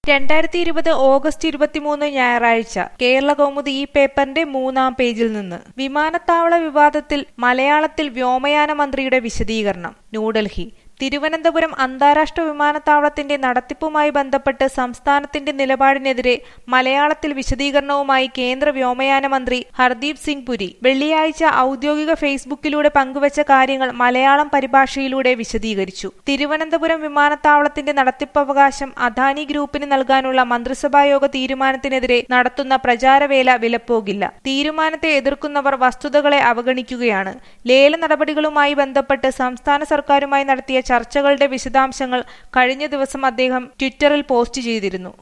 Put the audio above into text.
രണ്ടായിരത്തി ഇരുപത് ഓഗസ്റ്റ് ഇരുപത്തിമൂന്ന് ഞായറാഴ്ച കേരള കൗമുദി ഈ പേപ്പറിന്റെ മൂന്നാം പേജിൽ നിന്ന് വിമാനത്താവള വിവാദത്തിൽ മലയാളത്തിൽ വ്യോമയാന മന്ത്രിയുടെ വിശദീകരണം ന്യൂഡൽഹി തിരുവനന്തപുരം അന്താരാഷ്ട്ര വിമാനത്താവളത്തിന്റെ നടത്തിപ്പുമായി ബന്ധപ്പെട്ട് സംസ്ഥാനത്തിന്റെ നിലപാടിനെതിരെ മലയാളത്തിൽ വിശദീകരണവുമായി കേന്ദ്ര വ്യോമയാന മന്ത്രി ഹർദീപ് സിംഗ് പുരി വെള്ളിയാഴ്ച ഔദ്യോഗിക ഫേസ്ബുക്കിലൂടെ പങ്കുവച്ച കാര്യങ്ങൾ മലയാളം പരിഭാഷയിലൂടെ വിശദീകരിച്ചു തിരുവനന്തപുരം വിമാനത്താവളത്തിന്റെ നടത്തിപ്പവകാശം അദാനി ഗ്രൂപ്പിന് നൽകാനുള്ള മന്ത്രിസഭായോഗ തീരുമാനത്തിനെതിരെ നടത്തുന്ന പ്രചാരവേല വിലപ്പോകില്ല തീരുമാനത്തെ എതിർക്കുന്നവർ വസ്തുതകളെ അവഗണിക്കുകയാണ് ലേല നടപടികളുമായി ബന്ധപ്പെട്ട് സംസ്ഥാന സർക്കാരുമായി നടത്തിയ ചർച്ചകളുടെ വിശദാംശങ്ങൾ കഴിഞ്ഞ ദിവസം അദ്ദേഹം ട്വിറ്ററിൽ പോസ്റ്റ് ചെയ്തിരുന്നു